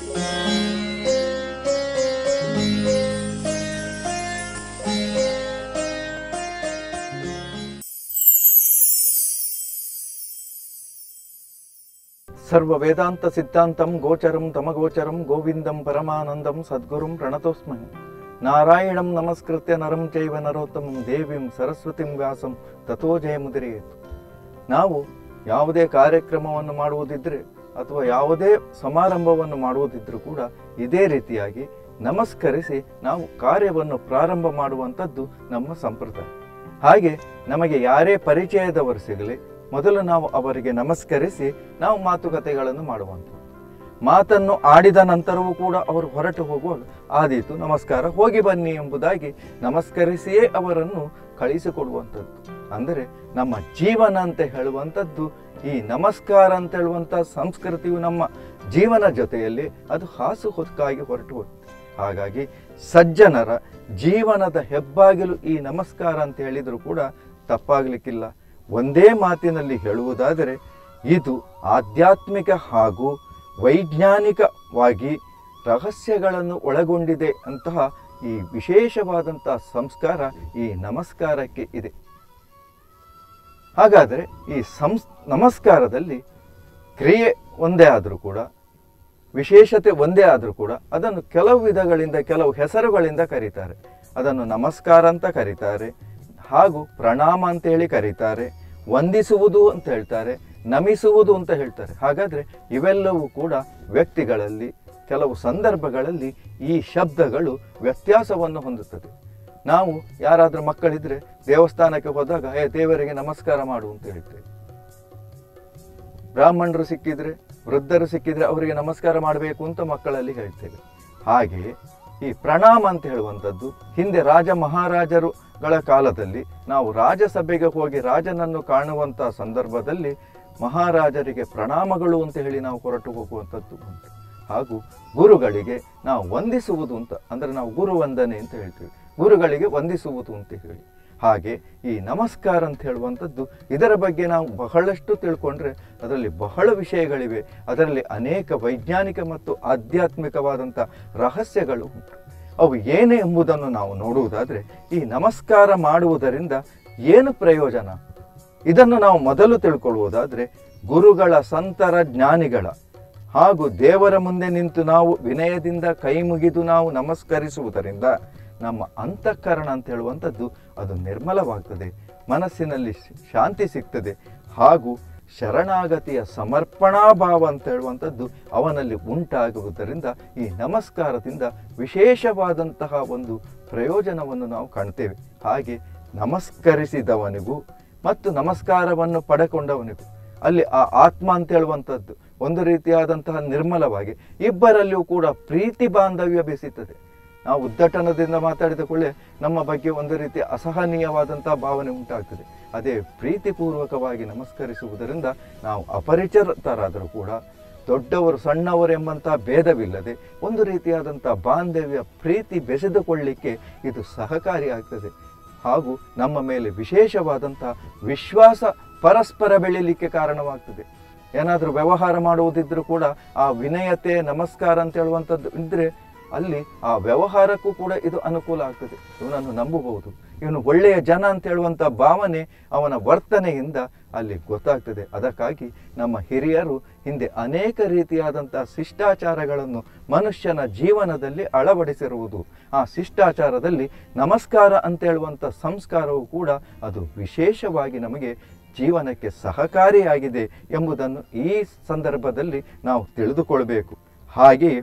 ಸರ್ವ ವೇದಾಂತ ಸಿದ್ಧಾಂತಂ ಗೋಚರಂ ತಮಗೋಚರಂ ಗೋವಿಂದಂ ಪರಮಾನಂದಂ ಸದ್ಗುರುಂ ಪ್ರಣತೋಸ್ಮಿ ನಾರಾಯಣಂ ನಮಸ್ಕೃತ್ಯ ನರಂ ಚೈವ ನರೋತ್ತಮಂ ದೇವಿಂ ಸರಸ್ವತಿಂ ವ್ಯಾಸಂ ತಥೋ ಜಯಮುದಿರೆಯಿತು ನಾವು ಯಾವುದೇ ಕಾರ್ಯಕ್ರಮವನ್ನು ಮಾಡುವುದಿದ್ರೆ ಅಥವಾ ಯಾವುದೇ ಸಮಾರಂಭವನ್ನು ಮಾಡುವುದಿದ್ರೂ ಕೂಡ ಇದೇ ರೀತಿಯಾಗಿ ನಮಸ್ಕರಿಸಿ ನಾವು ಕಾರ್ಯವನ್ನು ಪ್ರಾರಂಭ ಮಾಡುವಂಥದ್ದು ನಮ್ಮ ಸಂಪ್ರದಾಯ ಹಾಗೆ ನಮಗೆ ಯಾರೇ ಪರಿಚಯದವರು ಸಿಗಲಿ ಮೊದಲು ನಾವು ಅವರಿಗೆ ನಮಸ್ಕರಿಸಿ ನಾವು ಮಾತುಕತೆಗಳನ್ನು ಮಾಡುವಂಥದ್ದು ಮಾತನ್ನು ಆಡಿದ ನಂತರವೂ ಕೂಡ ಅವರು ಹೊರಟು ಹೋಗುವಾಗ ಆದೀತು ನಮಸ್ಕಾರ ಹೋಗಿ ಬನ್ನಿ ಎಂಬುದಾಗಿ ನಮಸ್ಕರಿಸಿಯೇ ಅವರನ್ನು ಕಳಿಸಿಕೊಡುವಂಥದ್ದು ಅಂದರೆ ನಮ್ಮ ಜೀವನ ಅಂತ ಹೇಳುವಂಥದ್ದು ಈ ನಮಸ್ಕಾರ ಅಂತ ಹೇಳುವಂಥ ಸಂಸ್ಕೃತಿಯು ನಮ್ಮ ಜೀವನ ಜೊತೆಯಲ್ಲಿ ಅದು ಹಾಸು ಹೊಕ್ಕಾಗಿ ಹೊರಟು ಹೋಗುತ್ತೆ ಹಾಗಾಗಿ ಸಜ್ಜನರ ಜೀವನದ ಹೆಬ್ಬಾಗಿಲು ಈ ನಮಸ್ಕಾರ ಅಂತ ಹೇಳಿದರೂ ಕೂಡ ತಪ್ಪಾಗಲಿಕ್ಕಿಲ್ಲ ಒಂದೇ ಮಾತಿನಲ್ಲಿ ಹೇಳುವುದಾದರೆ ಇದು ಆಧ್ಯಾತ್ಮಿಕ ಹಾಗೂ ವೈಜ್ಞಾನಿಕವಾಗಿ ರಹಸ್ಯಗಳನ್ನು ಒಳಗೊಂಡಿದೆ ಅಂತಹ ಈ ವಿಶೇಷವಾದಂತಹ ಸಂಸ್ಕಾರ ಈ ನಮಸ್ಕಾರಕ್ಕೆ ಇದೆ ಹಾಗಾದರೆ ಈ ಸಂಸ್ ನಮಸ್ಕಾರದಲ್ಲಿ ಕ್ರಿಯೆ ಒಂದೇ ಆದರೂ ಕೂಡ ವಿಶೇಷತೆ ಒಂದೇ ಆದರೂ ಕೂಡ ಅದನ್ನು ಕೆಲವು ವಿಧಗಳಿಂದ ಕೆಲವು ಹೆಸರುಗಳಿಂದ ಕರೀತಾರೆ ಅದನ್ನು ನಮಸ್ಕಾರ ಅಂತ ಕರೀತಾರೆ ಹಾಗೂ ಪ್ರಣಾಮ ಅಂತ ಹೇಳಿ ಕರೀತಾರೆ ವಂದಿಸುವುದು ಅಂತ ಹೇಳ್ತಾರೆ ನಮಿಸುವುದು ಅಂತ ಹೇಳ್ತಾರೆ ಹಾಗಾದ್ರೆ ಇವೆಲ್ಲವೂ ಕೂಡ ವ್ಯಕ್ತಿಗಳಲ್ಲಿ ಕೆಲವು ಸಂದರ್ಭಗಳಲ್ಲಿ ಈ ಶಬ್ದಗಳು ವ್ಯತ್ಯಾಸವನ್ನು ಹೊಂದುತ್ತದೆ ನಾವು ಯಾರಾದರೂ ಮಕ್ಕಳಿದ್ರೆ ದೇವಸ್ಥಾನಕ್ಕೆ ಹೋದಾಗ ಏ ದೇವರಿಗೆ ನಮಸ್ಕಾರ ಮಾಡು ಅಂತ ಹೇಳ್ತೇವೆ ಬ್ರಾಹ್ಮಣರು ಸಿಕ್ಕಿದ್ರೆ ವೃದ್ಧರು ಸಿಕ್ಕಿದ್ರೆ ಅವರಿಗೆ ನಮಸ್ಕಾರ ಮಾಡಬೇಕು ಅಂತ ಮಕ್ಕಳಲ್ಲಿ ಹೇಳ್ತೇವೆ ಹಾಗೆ ಈ ಪ್ರಣಾಮ ಅಂತ ಹೇಳುವಂಥದ್ದು ಹಿಂದೆ ರಾಜ ಮಹಾರಾಜರುಗಳ ಕಾಲದಲ್ಲಿ ನಾವು ರಾಜಸಭೆಗೆ ಹೋಗಿ ರಾಜನನ್ನು ಕಾಣುವಂತಹ ಸಂದರ್ಭದಲ್ಲಿ ಮಹಾರಾಜರಿಗೆ ಪ್ರಣಾಮಗಳು ಅಂತ ಹೇಳಿ ನಾವು ಹೊರಟು ಹೋಗುವಂಥದ್ದು ಉಂಟು ಹಾಗೂ ಗುರುಗಳಿಗೆ ನಾವು ವಂದಿಸುವುದು ಅಂತ ಅಂದರೆ ನಾವು ಗುರು ವಂದನೆ ಅಂತ ಹೇಳ್ತೀವಿ ಗುರುಗಳಿಗೆ ವಂದಿಸುವುದು ಅಂತ ಹೇಳಿ ಹಾಗೆ ಈ ನಮಸ್ಕಾರ ಅಂತ ಹೇಳುವಂಥದ್ದು ಇದರ ಬಗ್ಗೆ ನಾವು ಬಹಳಷ್ಟು ತಿಳ್ಕೊಂಡ್ರೆ ಅದರಲ್ಲಿ ಬಹಳ ವಿಷಯಗಳಿವೆ ಅದರಲ್ಲಿ ಅನೇಕ ವೈಜ್ಞಾನಿಕ ಮತ್ತು ಆಧ್ಯಾತ್ಮಿಕವಾದಂಥ ರಹಸ್ಯಗಳು ಉಂಟು ಅವು ಏನೇ ಎಂಬುದನ್ನು ನಾವು ನೋಡುವುದಾದರೆ ಈ ನಮಸ್ಕಾರ ಮಾಡುವುದರಿಂದ ಏನು ಪ್ರಯೋಜನ ಇದನ್ನು ನಾವು ಮೊದಲು ತಿಳ್ಕೊಳ್ಳುವುದಾದರೆ ಗುರುಗಳ ಸಂತರ ಜ್ಞಾನಿಗಳ ಹಾಗೂ ದೇವರ ಮುಂದೆ ನಿಂತು ನಾವು ವಿನಯದಿಂದ ಕೈ ಮುಗಿದು ನಾವು ನಮಸ್ಕರಿಸುವುದರಿಂದ ನಮ್ಮ ಅಂತಃಕರಣ ಅಂತ ಹೇಳುವಂಥದ್ದು ಅದು ನಿರ್ಮಲವಾಗ್ತದೆ ಮನಸ್ಸಿನಲ್ಲಿ ಶಾಂತಿ ಸಿಗ್ತದೆ ಹಾಗೂ ಶರಣಾಗತಿಯ ಸಮರ್ಪಣಾ ಭಾವ ಅಂತ ಹೇಳುವಂಥದ್ದು ಅವನಲ್ಲಿ ಉಂಟಾಗುವುದರಿಂದ ಈ ನಮಸ್ಕಾರದಿಂದ ವಿಶೇಷವಾದಂತಹ ಒಂದು ಪ್ರಯೋಜನವನ್ನು ನಾವು ಕಾಣ್ತೇವೆ ಹಾಗೆ ನಮಸ್ಕರಿಸಿದವನಿಗೂ ಮತ್ತು ನಮಸ್ಕಾರವನ್ನು ಪಡೆಕೊಂಡವನಿಗೂ ಅಲ್ಲಿ ಆ ಆತ್ಮ ಅಂತ ಹೇಳುವಂಥದ್ದು ಒಂದು ರೀತಿಯಾದಂತಹ ನಿರ್ಮಲವಾಗಿ ಇಬ್ಬರಲ್ಲಿಯೂ ಕೂಡ ಪ್ರೀತಿ ಬಾಂಧವ್ಯ ಬೆಸೀತದೆ ನಾವು ಉದ್ದಟನದಿಂದ ಮಾತಾಡಿದ ಕೂಡಲೇ ನಮ್ಮ ಬಗ್ಗೆ ಒಂದು ರೀತಿ ಅಸಹನೀಯವಾದಂತಹ ಭಾವನೆ ಉಂಟಾಗ್ತದೆ ಅದೇ ಪ್ರೀತಿಪೂರ್ವಕವಾಗಿ ನಮಸ್ಕರಿಸುವುದರಿಂದ ನಾವು ಅಪರಿಚಿತರಾದರೂ ಕೂಡ ದೊಡ್ಡವರು ಸಣ್ಣವರು ಎಂಬಂತಹ ಭೇದವಿಲ್ಲದೆ ಒಂದು ರೀತಿಯಾದಂತಹ ಬಾಂಧವ್ಯ ಪ್ರೀತಿ ಬೆಸೆದುಕೊಳ್ಳಿಕ್ಕೆ ಇದು ಸಹಕಾರಿಯಾಗ್ತದೆ ಹಾಗೂ ನಮ್ಮ ಮೇಲೆ ವಿಶೇಷವಾದಂತಹ ವಿಶ್ವಾಸ ಪರಸ್ಪರ ಬೆಳೀಲಿಕ್ಕೆ ಕಾರಣವಾಗ್ತದೆ ಏನಾದರೂ ವ್ಯವಹಾರ ಮಾಡುವುದಿದ್ರೂ ಕೂಡ ಆ ವಿನಯತೆ ನಮಸ್ಕಾರ ಅಂತ ಹೇಳುವಂಥದ್ದು ಇದ್ರೆ ಅಲ್ಲಿ ಆ ವ್ಯವಹಾರಕ್ಕೂ ಕೂಡ ಇದು ಅನುಕೂಲ ಆಗ್ತದೆ ಇವನನ್ನು ನಂಬಬಹುದು ಇವನು ಒಳ್ಳೆಯ ಜನ ಅಂತ ಹೇಳುವಂಥ ಭಾವನೆ ಅವನ ವರ್ತನೆಯಿಂದ ಅಲ್ಲಿ ಗೊತ್ತಾಗ್ತದೆ ಅದಕ್ಕಾಗಿ ನಮ್ಮ ಹಿರಿಯರು ಹಿಂದೆ ಅನೇಕ ರೀತಿಯಾದಂತಹ ಶಿಷ್ಟಾಚಾರಗಳನ್ನು ಮನುಷ್ಯನ ಜೀವನದಲ್ಲಿ ಅಳವಡಿಸಿರುವುದು ಆ ಶಿಷ್ಟಾಚಾರದಲ್ಲಿ ನಮಸ್ಕಾರ ಅಂತ ಹೇಳುವಂಥ ಸಂಸ್ಕಾರವು ಕೂಡ ಅದು ವಿಶೇಷವಾಗಿ ನಮಗೆ ಜೀವನಕ್ಕೆ ಸಹಕಾರಿಯಾಗಿದೆ ಎಂಬುದನ್ನು ಈ ಸಂದರ್ಭದಲ್ಲಿ ನಾವು ತಿಳಿದುಕೊಳ್ಬೇಕು ಹಾಗೆಯೇ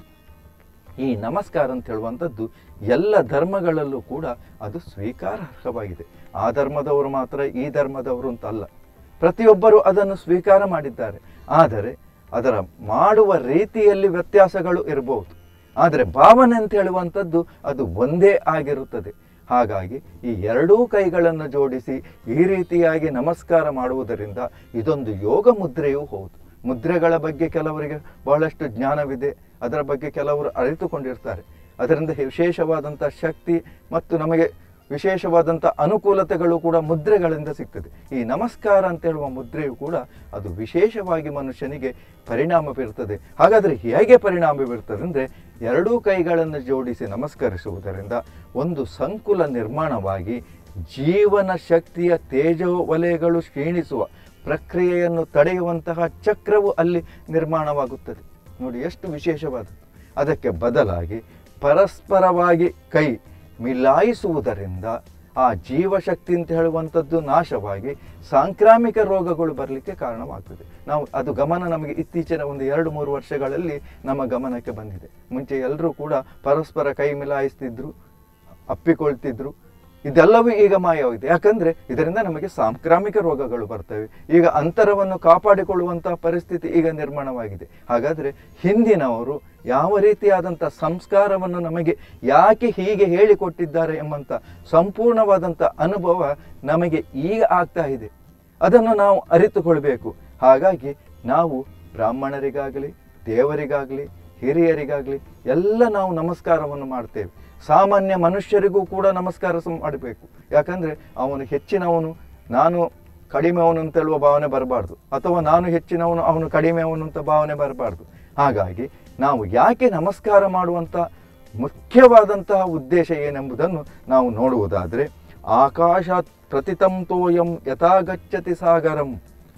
ಈ ನಮಸ್ಕಾರ ಅಂತ ಹೇಳುವಂಥದ್ದು ಎಲ್ಲ ಧರ್ಮಗಳಲ್ಲೂ ಕೂಡ ಅದು ಸ್ವೀಕಾರಾರ್ಹವಾಗಿದೆ ಆ ಧರ್ಮದವರು ಮಾತ್ರ ಈ ಧರ್ಮದವರು ಅಂತ ಅಲ್ಲ ಪ್ರತಿಯೊಬ್ಬರು ಅದನ್ನು ಸ್ವೀಕಾರ ಮಾಡಿದ್ದಾರೆ ಆದರೆ ಅದರ ಮಾಡುವ ರೀತಿಯಲ್ಲಿ ವ್ಯತ್ಯಾಸಗಳು ಇರಬಹುದು ಆದರೆ ಭಾವನೆ ಅಂತ ಹೇಳುವಂಥದ್ದು ಅದು ಒಂದೇ ಆಗಿರುತ್ತದೆ ಹಾಗಾಗಿ ಈ ಎರಡೂ ಕೈಗಳನ್ನು ಜೋಡಿಸಿ ಈ ರೀತಿಯಾಗಿ ನಮಸ್ಕಾರ ಮಾಡುವುದರಿಂದ ಇದೊಂದು ಯೋಗ ಮುದ್ರೆಯೂ ಹೌದು ಮುದ್ರೆಗಳ ಬಗ್ಗೆ ಕೆಲವರಿಗೆ ಬಹಳಷ್ಟು ಜ್ಞಾನವಿದೆ ಅದರ ಬಗ್ಗೆ ಕೆಲವರು ಅರಿತುಕೊಂಡಿರ್ತಾರೆ ಅದರಿಂದ ವಿಶೇಷವಾದಂಥ ಶಕ್ತಿ ಮತ್ತು ನಮಗೆ ವಿಶೇಷವಾದಂಥ ಅನುಕೂಲತೆಗಳು ಕೂಡ ಮುದ್ರೆಗಳಿಂದ ಸಿಗ್ತದೆ ಈ ನಮಸ್ಕಾರ ಅಂತ ಹೇಳುವ ಮುದ್ರೆಯು ಕೂಡ ಅದು ವಿಶೇಷವಾಗಿ ಮನುಷ್ಯನಿಗೆ ಪರಿಣಾಮ ಬೀರ್ತದೆ ಹಾಗಾದರೆ ಹೇಗೆ ಪರಿಣಾಮ ಬೀರ್ತದೆ ಅಂದರೆ ಎರಡೂ ಕೈಗಳನ್ನು ಜೋಡಿಸಿ ನಮಸ್ಕರಿಸುವುದರಿಂದ ಒಂದು ಸಂಕುಲ ನಿರ್ಮಾಣವಾಗಿ ಜೀವನ ಶಕ್ತಿಯ ತೇಜೋ ವಲಯಗಳು ಕ್ಷೀಣಿಸುವ ಪ್ರಕ್ರಿಯೆಯನ್ನು ತಡೆಯುವಂತಹ ಚಕ್ರವು ಅಲ್ಲಿ ನಿರ್ಮಾಣವಾಗುತ್ತದೆ ನೋಡಿ ಎಷ್ಟು ವಿಶೇಷವಾದ ಅದಕ್ಕೆ ಬದಲಾಗಿ ಪರಸ್ಪರವಾಗಿ ಕೈ ಮಿಲಾಯಿಸುವುದರಿಂದ ಆ ಜೀವಶಕ್ತಿ ಅಂತ ಹೇಳುವಂಥದ್ದು ನಾಶವಾಗಿ ಸಾಂಕ್ರಾಮಿಕ ರೋಗಗಳು ಬರಲಿಕ್ಕೆ ಕಾರಣವಾಗ್ತದೆ ನಾವು ಅದು ಗಮನ ನಮಗೆ ಇತ್ತೀಚಿನ ಒಂದು ಎರಡು ಮೂರು ವರ್ಷಗಳಲ್ಲಿ ನಮ್ಮ ಗಮನಕ್ಕೆ ಬಂದಿದೆ ಮುಂಚೆ ಎಲ್ಲರೂ ಕೂಡ ಪರಸ್ಪರ ಕೈ ಮಿಲಾಯಿಸ್ತಿದ್ರು ಅಪ್ಪಿಕೊಳ್ತಿದ್ರು ಇದೆಲ್ಲವೂ ಈಗ ಮಾಯವಾಗಿದೆ ಯಾಕಂದ್ರೆ ಇದರಿಂದ ನಮಗೆ ಸಾಂಕ್ರಾಮಿಕ ರೋಗಗಳು ಬರ್ತವೆ ಈಗ ಅಂತರವನ್ನು ಕಾಪಾಡಿಕೊಳ್ಳುವಂತಹ ಪರಿಸ್ಥಿತಿ ಈಗ ನಿರ್ಮಾಣವಾಗಿದೆ ಹಾಗಾದ್ರೆ ಹಿಂದಿನವರು ಯಾವ ರೀತಿಯಾದಂಥ ಸಂಸ್ಕಾರವನ್ನು ನಮಗೆ ಯಾಕೆ ಹೀಗೆ ಹೇಳಿಕೊಟ್ಟಿದ್ದಾರೆ ಎಂಬಂತ ಸಂಪೂರ್ಣವಾದಂಥ ಅನುಭವ ನಮಗೆ ಈಗ ಆಗ್ತಾ ಇದೆ ಅದನ್ನು ನಾವು ಅರಿತುಕೊಳ್ಬೇಕು ಹಾಗಾಗಿ ನಾವು ಬ್ರಾಹ್ಮಣರಿಗಾಗಲಿ ದೇವರಿಗಾಗಲಿ ಹಿರಿಯರಿಗಾಗಲಿ ಎಲ್ಲ ನಾವು ನಮಸ್ಕಾರವನ್ನು ಮಾಡ್ತೇವೆ ಸಾಮಾನ್ಯ ಮನುಷ್ಯರಿಗೂ ಕೂಡ ನಮಸ್ಕಾರ ಸ- ಮಾಡಬೇಕು ಯಾಕಂದ್ರೆ ಅವನು ಹೆಚ್ಚಿನವನು ನಾನು ಕಡಿಮೆಯವನು ಅಂತ ಹೇಳುವ ಭಾವನೆ ಬರಬಾರ್ದು ಅಥವಾ ನಾನು ಹೆಚ್ಚಿನವನು ಅವನು ಕಡಿಮೆಯವನು ಅಂತ ಭಾವನೆ ಬರಬಾರ್ದು ಹಾಗಾಗಿ ನಾವು ಯಾಕೆ ನಮಸ್ಕಾರ ಮಾಡುವಂಥ ಮುಖ್ಯವಾದಂತಹ ಉದ್ದೇಶ ಏನೆಂಬುದನ್ನು ನಾವು ನೋಡುವುದಾದರೆ ಆಕಾಶಾತ್ ಪ್ರತಿತಂ ತೋಯಂ ಯಥಾಗಚ್ಚತಿ ಸಾಗರಂ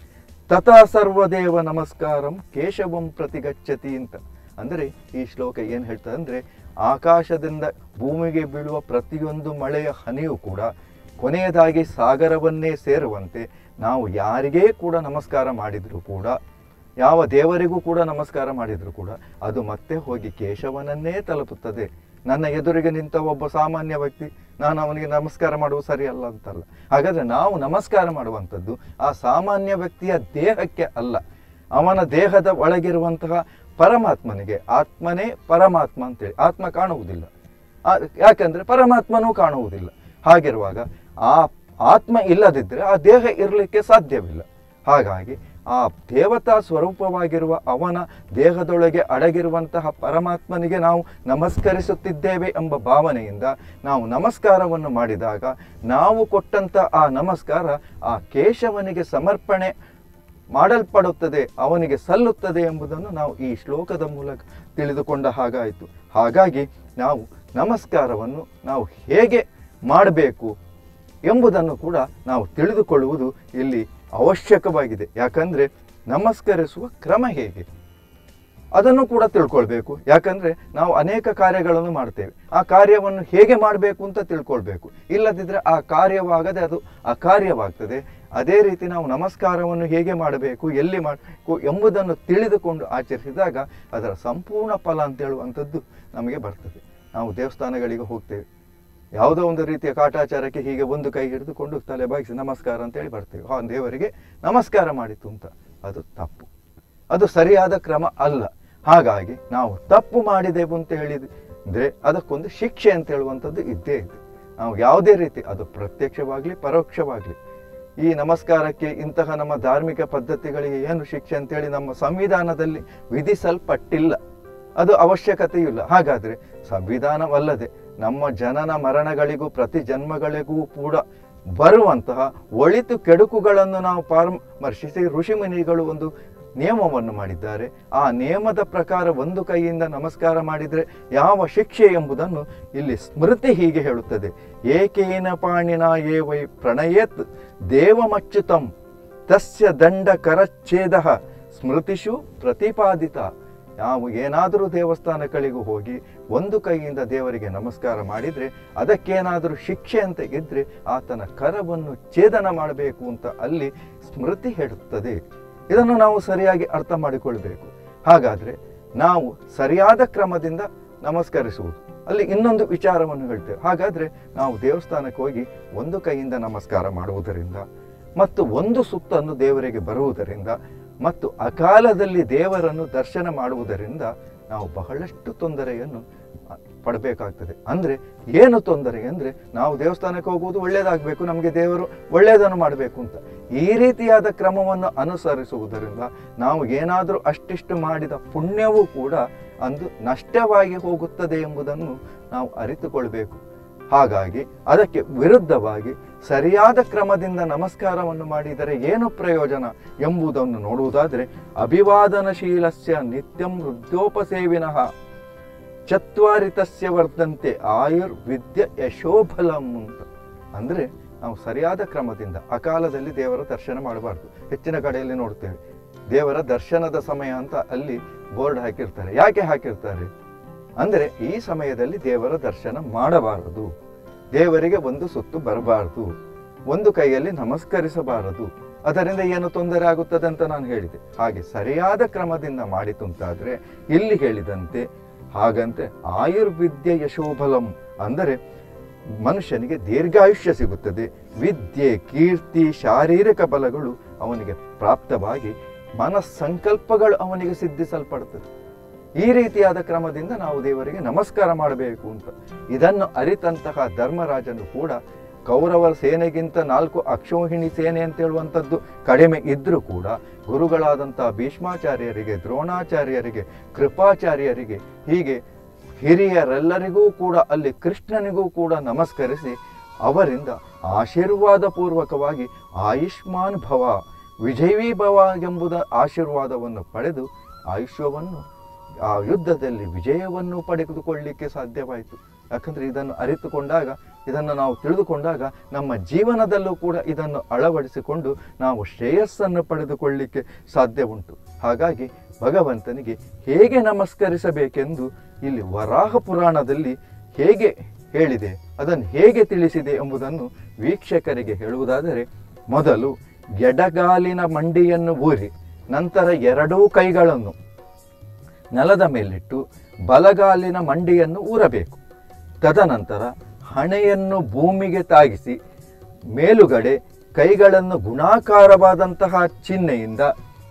ತಥಾ ಸರ್ವದೇವ ನಮಸ್ಕಾರಂ ಕೇಶವಂ ಪ್ರತಿಗಚ್ಚತಿ ಅಂತ ಅಂದರೆ ಈ ಶ್ಲೋಕ ಏನು ಹೇಳ್ತದೆ ಅಂದರೆ ಆಕಾಶದಿಂದ ಭೂಮಿಗೆ ಬೀಳುವ ಪ್ರತಿಯೊಂದು ಮಳೆಯ ಹನಿಯೂ ಕೂಡ ಕೊನೆಯದಾಗಿ ಸಾಗರವನ್ನೇ ಸೇರುವಂತೆ ನಾವು ಯಾರಿಗೇ ಕೂಡ ನಮಸ್ಕಾರ ಮಾಡಿದರೂ ಕೂಡ ಯಾವ ದೇವರಿಗೂ ಕೂಡ ನಮಸ್ಕಾರ ಮಾಡಿದರೂ ಕೂಡ ಅದು ಮತ್ತೆ ಹೋಗಿ ಕೇಶವನನ್ನೇ ತಲುಪುತ್ತದೆ ನನ್ನ ಎದುರಿಗೆ ನಿಂತ ಒಬ್ಬ ಸಾಮಾನ್ಯ ವ್ಯಕ್ತಿ ನಾನು ಅವನಿಗೆ ನಮಸ್ಕಾರ ಮಾಡುವುದು ಸರಿಯಲ್ಲ ಅಂತಲ್ಲ ಹಾಗಾದ್ರೆ ನಾವು ನಮಸ್ಕಾರ ಮಾಡುವಂಥದ್ದು ಆ ಸಾಮಾನ್ಯ ವ್ಯಕ್ತಿಯ ದೇಹಕ್ಕೆ ಅಲ್ಲ ಅವನ ದೇಹದ ಒಳಗಿರುವಂತಹ ಪರಮಾತ್ಮನಿಗೆ ಆತ್ಮನೇ ಪರಮಾತ್ಮ ಅಂತೇಳಿ ಆತ್ಮ ಕಾಣುವುದಿಲ್ಲ ಆ- ಯಾಕಂದ್ರೆ ಪರಮಾತ್ಮನೂ ಕಾಣುವುದಿಲ್ಲ ಹಾಗಿರುವಾಗ ಆ ಆತ್ಮ ಇಲ್ಲದಿದ್ದರೆ ಆ ದೇಹ ಇರಲಿಕ್ಕೆ ಸಾಧ್ಯವಿಲ್ಲ ಹಾಗಾಗಿ ಆ ದೇವತಾ ಸ್ವರೂಪವಾಗಿರುವ ಅವನ ದೇಹದೊಳಗೆ ಅಡಗಿರುವಂತಹ ಪರಮಾತ್ಮನಿಗೆ ನಾವು ನಮಸ್ಕರಿಸುತ್ತಿದ್ದೇವೆ ಎಂಬ ಭಾವನೆಯಿಂದ ನಾವು ನಮಸ್ಕಾರವನ್ನು ಮಾಡಿದಾಗ ನಾವು ಕೊಟ್ಟಂತ ಆ ನಮಸ್ಕಾರ ಆ ಕೇಶವನಿಗೆ ಸಮರ್ಪಣೆ ಮಾಡಲ್ಪಡುತ್ತದೆ ಅವನಿಗೆ ಸಲ್ಲುತ್ತದೆ ಎಂಬುದನ್ನು ನಾವು ಈ ಶ್ಲೋಕದ ಮೂಲಕ ತಿಳಿದುಕೊಂಡ ಹಾಗಾಯಿತು ಹಾಗಾಗಿ ನಾವು ನಮಸ್ಕಾರವನ್ನು ನಾವು ಹೇಗೆ ಮಾಡಬೇಕು ಎಂಬುದನ್ನು ಕೂಡ ನಾವು ತಿಳಿದುಕೊಳ್ಳುವುದು ಇಲ್ಲಿ ಅವಶ್ಯಕವಾಗಿದೆ ಯಾಕಂದ್ರೆ ನಮಸ್ಕರಿಸುವ ಕ್ರಮ ಹೇಗೆ ಅದನ್ನು ಕೂಡ ತಿಳ್ಕೊಳ್ಬೇಕು ಯಾಕಂದ್ರೆ ನಾವು ಅನೇಕ ಕಾರ್ಯಗಳನ್ನು ಮಾಡ್ತೇವೆ ಆ ಕಾರ್ಯವನ್ನು ಹೇಗೆ ಮಾಡಬೇಕು ಅಂತ ತಿಳ್ಕೊಳ್ಬೇಕು ಇಲ್ಲದಿದ್ರೆ ಆ ಕಾರ್ಯವಾಗದೆ ಅದು ಅಕಾರ್ಯವಾಗ್ತದೆ ಅದೇ ರೀತಿ ನಾವು ನಮಸ್ಕಾರವನ್ನು ಹೇಗೆ ಮಾಡಬೇಕು ಎಲ್ಲಿ ಮಾಡಬೇಕು ಎಂಬುದನ್ನು ತಿಳಿದುಕೊಂಡು ಆಚರಿಸಿದಾಗ ಅದರ ಸಂಪೂರ್ಣ ಫಲ ಅಂತ ಹೇಳುವಂಥದ್ದು ನಮಗೆ ಬರ್ತದೆ ನಾವು ದೇವಸ್ಥಾನಗಳಿಗೆ ಹೋಗ್ತೇವೆ ಯಾವುದೋ ಒಂದು ರೀತಿಯ ಕಾಟಾಚಾರಕ್ಕೆ ಹೀಗೆ ಒಂದು ಕೈ ಹಿಡಿದುಕೊಂಡು ತಲೆ ಬಾಗಿಸಿ ನಮಸ್ಕಾರ ಅಂತೇಳಿ ಬರ್ತೇವೆ ಹಾ ದೇವರಿಗೆ ನಮಸ್ಕಾರ ಮಾಡಿತು ಅಂತ ಅದು ತಪ್ಪು ಅದು ಸರಿಯಾದ ಕ್ರಮ ಅಲ್ಲ ಹಾಗಾಗಿ ನಾವು ತಪ್ಪು ಮಾಡಿದೆವು ಅಂತ ಹೇಳಿದ್ರೆ ಅದಕ್ಕೊಂದು ಶಿಕ್ಷೆ ಅಂತ ಹೇಳುವಂಥದ್ದು ಇದ್ದೇ ಇದೆ ನಾವು ಯಾವುದೇ ರೀತಿ ಅದು ಪ್ರತ್ಯಕ್ಷವಾಗಲಿ ಪರೋಕ್ಷವಾಗಲಿ ಈ ನಮಸ್ಕಾರಕ್ಕೆ ಇಂತಹ ನಮ್ಮ ಧಾರ್ಮಿಕ ಪದ್ಧತಿಗಳಿಗೆ ಏನು ಶಿಕ್ಷೆ ಅಂತೇಳಿ ನಮ್ಮ ಸಂವಿಧಾನದಲ್ಲಿ ವಿಧಿಸಲ್ಪಟ್ಟಿಲ್ಲ ಅದು ಅವಶ್ಯಕತೆಯೂ ಇಲ್ಲ ಹಾಗಾದ್ರೆ ಸಂವಿಧಾನವಲ್ಲದೆ ನಮ್ಮ ಜನನ ಮರಣಗಳಿಗೂ ಪ್ರತಿ ಜನ್ಮಗಳಿಗೂ ಕೂಡ ಬರುವಂತಹ ಒಳಿತು ಕೆಡುಕುಗಳನ್ನು ನಾವು ಪರಾಮರ್ಶಿಸಿ ಋಷಿಮುನಿಗಳು ಒಂದು ನಿಯಮವನ್ನು ಮಾಡಿದ್ದಾರೆ ಆ ನಿಯಮದ ಪ್ರಕಾರ ಒಂದು ಕೈಯಿಂದ ನಮಸ್ಕಾರ ಮಾಡಿದರೆ ಯಾವ ಶಿಕ್ಷೆ ಎಂಬುದನ್ನು ಇಲ್ಲಿ ಸ್ಮೃತಿ ಹೀಗೆ ಹೇಳುತ್ತದೆ ಏಕೇನ ಪಾಣಿನ ಏ ವೈ ಪ್ರಣಯೇತ್ ದೇವಮಚ್ಯುತಂ ತಸ್ಯ ದಂಡ ಕರಚ್ಛೇದ ಸ್ಮೃತಿಷು ಪ್ರತಿಪಾದಿತ ನಾವು ಏನಾದರೂ ದೇವಸ್ಥಾನಗಳಿಗೆ ಹೋಗಿ ಒಂದು ಕೈಯಿಂದ ದೇವರಿಗೆ ನಮಸ್ಕಾರ ಮಾಡಿದರೆ ಅದಕ್ಕೇನಾದರೂ ಶಿಕ್ಷೆ ಅಂತ ಇದ್ದರೆ ಆತನ ಕರವನ್ನು ಛೇದನ ಮಾಡಬೇಕು ಅಂತ ಅಲ್ಲಿ ಸ್ಮೃತಿ ಹೇಳುತ್ತದೆ ಇದನ್ನು ನಾವು ಸರಿಯಾಗಿ ಅರ್ಥ ಮಾಡಿಕೊಳ್ಬೇಕು ಹಾಗಾದರೆ ನಾವು ಸರಿಯಾದ ಕ್ರಮದಿಂದ ನಮಸ್ಕರಿಸುವುದು ಅಲ್ಲಿ ಇನ್ನೊಂದು ವಿಚಾರವನ್ನು ಹೇಳ್ತೇವೆ ಹಾಗಾದರೆ ನಾವು ದೇವಸ್ಥಾನಕ್ಕೆ ಹೋಗಿ ಒಂದು ಕೈಯಿಂದ ನಮಸ್ಕಾರ ಮಾಡುವುದರಿಂದ ಮತ್ತು ಒಂದು ಸುತ್ತನ್ನು ದೇವರಿಗೆ ಬರುವುದರಿಂದ ಮತ್ತು ಅಕಾಲದಲ್ಲಿ ದೇವರನ್ನು ದರ್ಶನ ಮಾಡುವುದರಿಂದ ನಾವು ಬಹಳಷ್ಟು ತೊಂದರೆಯನ್ನು ಅ, ಪಡಬೇಕಾಗ್ತದೆ ಅಂದರೆ ಏನು ತೊಂದರೆ ಅಂದರೆ ನಾವು ದೇವಸ್ಥಾನಕ್ಕೆ ಹೋಗುವುದು ಒಳ್ಳೆಯದಾಗಬೇಕು ನಮಗೆ ದೇವರು ಒಳ್ಳೆಯದನ್ನು ಮಾಡಬೇಕು ಅಂತ ಈ ರೀತಿಯಾದ ಕ್ರಮವನ್ನು ಅನುಸರಿಸುವುದರಿಂದ ನಾವು ಏನಾದರೂ ಅಷ್ಟಿಷ್ಟು ಮಾಡಿದ ಪುಣ್ಯವೂ ಕೂಡ ಅಂದು ನಷ್ಟವಾಗಿ ಹೋಗುತ್ತದೆ ಎಂಬುದನ್ನು ನಾವು ಅರಿತುಕೊಳ್ಬೇಕು ಹಾಗಾಗಿ ಅದಕ್ಕೆ ವಿರುದ್ಧವಾಗಿ ಸರಿಯಾದ ಕ್ರಮದಿಂದ ನಮಸ್ಕಾರವನ್ನು ಮಾಡಿದರೆ ಏನು ಪ್ರಯೋಜನ ಎಂಬುದನ್ನು ನೋಡುವುದಾದರೆ ಅಭಿವಾದನಶೀಲಸ್ಯ ನಿತ್ಯಂ ವೃದ್ಧೋಪಸೇವಿನಃ ಚತ್ವಾರಿತಸ್ಯ ವರ್ಧಂತೆ ಆಯುರ್ವಿದ್ಯ ಯಶೋಬಲಂ ಅಂತ ಅಂದರೆ ನಾವು ಸರಿಯಾದ ಕ್ರಮದಿಂದ ಅಕಾಲದಲ್ಲಿ ದೇವರ ದರ್ಶನ ಮಾಡಬಾರ್ದು ಹೆಚ್ಚಿನ ಕಡೆಯಲ್ಲಿ ನೋಡ್ತೇವೆ ದೇವರ ದರ್ಶನದ ಸಮಯ ಅಂತ ಅಲ್ಲಿ ಬೋರ್ಡ್ ಹಾಕಿರ್ತಾರೆ ಯಾಕೆ ಹಾಕಿರ್ತಾರೆ ಅಂದರೆ ಈ ಸಮಯದಲ್ಲಿ ದೇವರ ದರ್ಶನ ಮಾಡಬಾರದು ದೇವರಿಗೆ ಒಂದು ಸುತ್ತು ಬರಬಾರದು ಒಂದು ಕೈಯಲ್ಲಿ ನಮಸ್ಕರಿಸಬಾರದು ಅದರಿಂದ ಏನು ತೊಂದರೆ ಆಗುತ್ತದೆ ಅಂತ ನಾನು ಹೇಳಿದೆ ಹಾಗೆ ಸರಿಯಾದ ಕ್ರಮದಿಂದ ಮಾಡಿತು ಅಂತಾದ್ರೆ ಇಲ್ಲಿ ಹೇಳಿದಂತೆ ಹಾಗಂತೆ ಆಯುರ್ವಿದ್ಯೆ ಯಶೋಬಲಂ ಅಂದರೆ ಮನುಷ್ಯನಿಗೆ ದೀರ್ಘಾಯುಷ್ಯ ಸಿಗುತ್ತದೆ ವಿದ್ಯೆ ಕೀರ್ತಿ ಶಾರೀರಿಕ ಬಲಗಳು ಅವನಿಗೆ ಪ್ರಾಪ್ತವಾಗಿ ಮನಸ್ಸಂಕಲ್ಪಗಳು ಅವನಿಗೆ ಸಿದ್ಧಿಸಲ್ಪಡುತ್ತದೆ ಈ ರೀತಿಯಾದ ಕ್ರಮದಿಂದ ನಾವು ದೇವರಿಗೆ ನಮಸ್ಕಾರ ಮಾಡಬೇಕು ಅಂತ ಇದನ್ನು ಅರಿತಂತಹ ಧರ್ಮರಾಜನು ಕೂಡ ಕೌರವರ ಸೇನೆಗಿಂತ ನಾಲ್ಕು ಅಕ್ಷೋಹಿಣಿ ಸೇನೆ ಅಂತ ಹೇಳುವಂಥದ್ದು ಕಡಿಮೆ ಇದ್ರೂ ಕೂಡ ಗುರುಗಳಾದಂತಹ ಭೀಷ್ಮಾಚಾರ್ಯರಿಗೆ ದ್ರೋಣಾಚಾರ್ಯರಿಗೆ ಕೃಪಾಚಾರ್ಯರಿಗೆ ಹೀಗೆ ಹಿರಿಯರೆಲ್ಲರಿಗೂ ಕೂಡ ಅಲ್ಲಿ ಕೃಷ್ಣನಿಗೂ ಕೂಡ ನಮಸ್ಕರಿಸಿ ಅವರಿಂದ ಆಶೀರ್ವಾದ ಪೂರ್ವಕವಾಗಿ ಆಯುಷ್ಮಾನ್ ಭವ ವಿಜಯವೀ ಭವ ಎಂಬುದ ಆಶೀರ್ವಾದವನ್ನು ಪಡೆದು ಆಯುಷ್ಯವನ್ನು ಆ ಯುದ್ಧದಲ್ಲಿ ವಿಜಯವನ್ನು ಪಡೆದುಕೊಳ್ಳಲಿಕ್ಕೆ ಸಾಧ್ಯವಾಯಿತು ಯಾಕಂದ್ರೆ ಇದನ್ನು ಅರಿತುಕೊಂಡಾಗ ಇದನ್ನು ನಾವು ತಿಳಿದುಕೊಂಡಾಗ ನಮ್ಮ ಜೀವನದಲ್ಲೂ ಕೂಡ ಇದನ್ನು ಅಳವಡಿಸಿಕೊಂಡು ನಾವು ಶ್ರೇಯಸ್ಸನ್ನು ಪಡೆದುಕೊಳ್ಳಲಿಕ್ಕೆ ಸಾಧ್ಯ ಉಂಟು ಹಾಗಾಗಿ ಭಗವಂತನಿಗೆ ಹೇಗೆ ನಮಸ್ಕರಿಸಬೇಕೆಂದು ಇಲ್ಲಿ ವರಾಹ ಪುರಾಣದಲ್ಲಿ ಹೇಗೆ ಹೇಳಿದೆ ಅದನ್ನು ಹೇಗೆ ತಿಳಿಸಿದೆ ಎಂಬುದನ್ನು ವೀಕ್ಷಕರಿಗೆ ಹೇಳುವುದಾದರೆ ಮೊದಲು ಎಡಗಾಲಿನ ಮಂಡಿಯನ್ನು ಊರಿ ನಂತರ ಎರಡೂ ಕೈಗಳನ್ನು ನೆಲದ ಮೇಲಿಟ್ಟು ಬಲಗಾಲಿನ ಮಂಡಿಯನ್ನು ಊರಬೇಕು ತದನಂತರ ಹಣೆಯನ್ನು ಭೂಮಿಗೆ ತಾಗಿಸಿ ಮೇಲುಗಡೆ ಕೈಗಳನ್ನು ಗುಣಾಕಾರವಾದಂತಹ ಚಿಹ್ನೆಯಿಂದ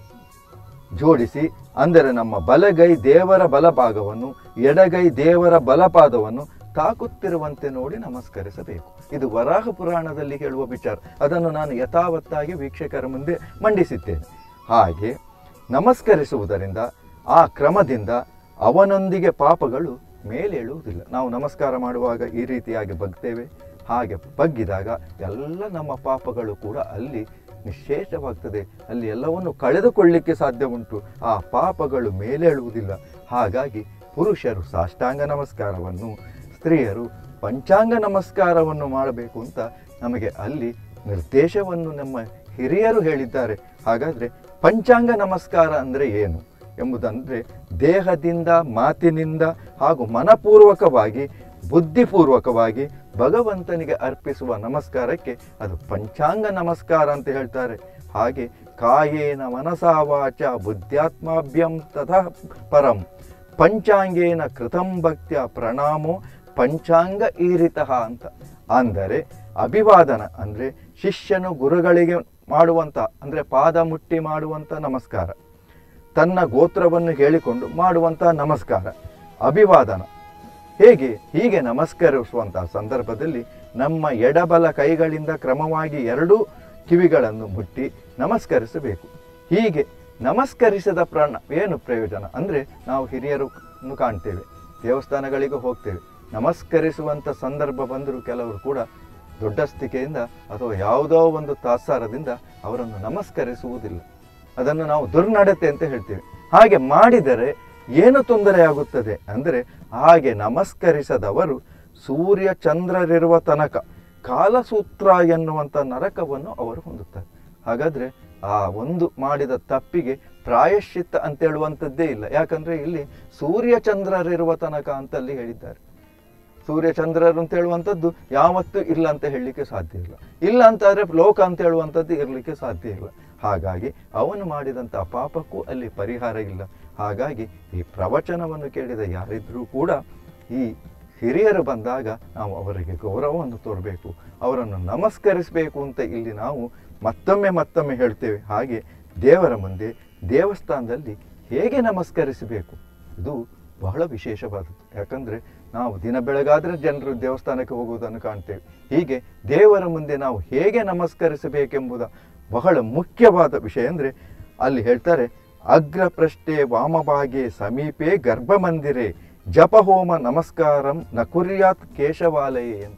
ಜೋಡಿಸಿ ಅಂದರೆ ನಮ್ಮ ಬಲಗೈ ದೇವರ ಬಲಭಾಗವನ್ನು ಎಡಗೈ ದೇವರ ಬಲಪಾದವನ್ನು ತಾಕುತ್ತಿರುವಂತೆ ನೋಡಿ ನಮಸ್ಕರಿಸಬೇಕು ಇದು ವರಾಹ ಪುರಾಣದಲ್ಲಿ ಹೇಳುವ ವಿಚಾರ ಅದನ್ನು ನಾನು ಯಥಾವತ್ತಾಗಿ ವೀಕ್ಷಕರ ಮುಂದೆ ಮಂಡಿಸಿದ್ದೇನೆ ಹಾಗೆ ನಮಸ್ಕರಿಸುವುದರಿಂದ ಆ ಕ್ರಮದಿಂದ ಅವನೊಂದಿಗೆ ಪಾಪಗಳು ಮೇಲೇಳುವುದಿಲ್ಲ ನಾವು ನಮಸ್ಕಾರ ಮಾಡುವಾಗ ಈ ರೀತಿಯಾಗಿ ಬಗ್ತೇವೆ ಹಾಗೆ ಬಗ್ಗಿದಾಗ ಎಲ್ಲ ನಮ್ಮ ಪಾಪಗಳು ಕೂಡ ಅಲ್ಲಿ ನಿಶೇಷವಾಗ್ತದೆ ಅಲ್ಲಿ ಎಲ್ಲವನ್ನು ಕಳೆದುಕೊಳ್ಳಿಕ್ಕೆ ಸಾಧ್ಯ ಉಂಟು ಆ ಪಾಪಗಳು ಮೇಲೇಳುವುದಿಲ್ಲ ಹಾಗಾಗಿ ಪುರುಷರು ಸಾಷ್ಟಾಂಗ ನಮಸ್ಕಾರವನ್ನು ಸ್ತ್ರೀಯರು ಪಂಚಾಂಗ ನಮಸ್ಕಾರವನ್ನು ಮಾಡಬೇಕು ಅಂತ ನಮಗೆ ಅಲ್ಲಿ ನಿರ್ದೇಶವನ್ನು ನಮ್ಮ ಹಿರಿಯರು ಹೇಳಿದ್ದಾರೆ ಹಾಗಾದ್ರೆ ಪಂಚಾಂಗ ನಮಸ್ಕಾರ ಅಂದರೆ ಏನು ಎಂಬುದಂದ್ರೆ ದೇಹದಿಂದ ಮಾತಿನಿಂದ ಹಾಗೂ ಮನಪೂರ್ವಕವಾಗಿ ಬುದ್ಧಿಪೂರ್ವಕವಾಗಿ ಭಗವಂತನಿಗೆ ಅರ್ಪಿಸುವ ನಮಸ್ಕಾರಕ್ಕೆ ಅದು ಪಂಚಾಂಗ ನಮಸ್ಕಾರ ಅಂತ ಹೇಳ್ತಾರೆ ಹಾಗೆ ಕಾಯೇನ ಮನಸಾ ವಾಚ ಬುದ್ಧ್ಯಾತ್ಮಾಭ್ಯಂ ತಥಾ ಪರಂ ಪಂಚಾಂಗೇನ ಕೃತಂ ಭಕ್ತ್ಯ ಪ್ರಣಾಮೋ ಪಂಚಾಂಗ ಈರಿತಃ ಅಂತ ಅಂದರೆ ಅಭಿವಾದನ ಅಂದರೆ ಶಿಷ್ಯನು ಗುರುಗಳಿಗೆ ಮಾಡುವಂಥ ಅಂದರೆ ಪಾದ ಮುಟ್ಟಿ ಮಾಡುವಂಥ ನಮಸ್ಕಾರ ತನ್ನ ಗೋತ್ರವನ್ನು ಹೇಳಿಕೊಂಡು ಮಾಡುವಂತಹ ನಮಸ್ಕಾರ ಅಭಿವಾದನ ಹೇಗೆ ಹೀಗೆ ನಮಸ್ಕರಿಸುವಂತಹ ಸಂದರ್ಭದಲ್ಲಿ ನಮ್ಮ ಎಡಬಲ ಕೈಗಳಿಂದ ಕ್ರಮವಾಗಿ ಎರಡೂ ಕಿವಿಗಳನ್ನು ಮುಟ್ಟಿ ನಮಸ್ಕರಿಸಬೇಕು ಹೀಗೆ ನಮಸ್ಕರಿಸಿದ ಪ್ರಾಣ ಏನು ಪ್ರಯೋಜನ ಅಂದರೆ ನಾವು ಹಿರಿಯರನ್ನು ಕಾಣ್ತೇವೆ ದೇವಸ್ಥಾನಗಳಿಗೆ ಹೋಗ್ತೇವೆ ನಮಸ್ಕರಿಸುವಂಥ ಸಂದರ್ಭ ಬಂದರೂ ಕೆಲವರು ಕೂಡ ದೊಡ್ಡಸ್ತಿಕೆಯಿಂದ ಅಥವಾ ಯಾವುದೋ ಒಂದು ತಾತ್ಸಾರದಿಂದ ಅವರನ್ನು ನಮಸ್ಕರಿಸುವುದಿಲ್ಲ ಅದನ್ನು ನಾವು ದುರ್ನಡತೆ ಅಂತ ಹೇಳ್ತೇವೆ ಹಾಗೆ ಮಾಡಿದರೆ ಏನು ತೊಂದರೆ ಆಗುತ್ತದೆ ಅಂದರೆ ಹಾಗೆ ನಮಸ್ಕರಿಸದವರು ಸೂರ್ಯ ಚಂದ್ರರಿರುವ ತನಕ ಕಾಲಸೂತ್ರ ಎನ್ನುವಂಥ ನರಕವನ್ನು ಅವರು ಹೊಂದುತ್ತಾರೆ ಹಾಗಾದ್ರೆ ಆ ಒಂದು ಮಾಡಿದ ತಪ್ಪಿಗೆ ಪ್ರಾಯಶ್ಚಿತ್ತ ಅಂತ ಹೇಳುವಂಥದ್ದೇ ಇಲ್ಲ ಯಾಕಂದ್ರೆ ಇಲ್ಲಿ ಸೂರ್ಯ ಚಂದ್ರರಿರುವ ತನಕ ಅಂತಲ್ಲಿ ಹೇಳಿದ್ದಾರೆ ಸೂರ್ಯ ಚಂದ್ರರು ಅಂತ ಹೇಳುವಂಥದ್ದು ಯಾವತ್ತೂ ಇಲ್ಲ ಅಂತ ಹೇಳಲಿಕ್ಕೆ ಸಾಧ್ಯ ಇಲ್ಲ ಇಲ್ಲ ಅಂತಾದ್ರೆ ಲೋಕ ಅಂತ ಹೇಳುವಂಥದ್ದು ಇರಲಿಕ್ಕೆ ಸಾಧ್ಯ ಇಲ್ಲ ಹಾಗಾಗಿ ಅವನು ಮಾಡಿದಂಥ ಪಾಪಕ್ಕೂ ಅಲ್ಲಿ ಪರಿಹಾರ ಇಲ್ಲ ಹಾಗಾಗಿ ಈ ಪ್ರವಚನವನ್ನು ಕೇಳಿದ ಯಾರಿದ್ರೂ ಕೂಡ ಈ ಹಿರಿಯರು ಬಂದಾಗ ನಾವು ಅವರಿಗೆ ಗೌರವವನ್ನು ತೋರಬೇಕು ಅವರನ್ನು ನಮಸ್ಕರಿಸಬೇಕು ಅಂತ ಇಲ್ಲಿ ನಾವು ಮತ್ತೊಮ್ಮೆ ಮತ್ತೊಮ್ಮೆ ಹೇಳ್ತೇವೆ ಹಾಗೆ ದೇವರ ಮುಂದೆ ದೇವಸ್ಥಾನದಲ್ಲಿ ಹೇಗೆ ನಮಸ್ಕರಿಸಬೇಕು ಇದು ಬಹಳ ವಿಶೇಷವಾದದ್ದು ಯಾಕಂದ್ರೆ ನಾವು ದಿನ ಬೆಳಗಾದ್ರೆ ಜನರು ದೇವಸ್ಥಾನಕ್ಕೆ ಹೋಗುವುದನ್ನು ಕಾಣ್ತೇವೆ ಹೀಗೆ ದೇವರ ಮುಂದೆ ನಾವು ಹೇಗೆ ನಮಸ್ಕರಿಸಬೇಕೆಂಬುದ ಬಹಳ ಮುಖ್ಯವಾದ ವಿಷಯ ಅಂದರೆ ಅಲ್ಲಿ ಹೇಳ್ತಾರೆ ಅಗ್ರಪೃಷ್ಠೆ ವಾಮಭಾಗೆ ಸಮೀಪೆ ಗರ್ಭಮಂದಿರೆ ಜಪಹೋಮ ನಮಸ್ಕಾರಂ ನ ಕುರ್ಯಾತ್ ಕೇಶವಾಲಯೇ ಅಂತ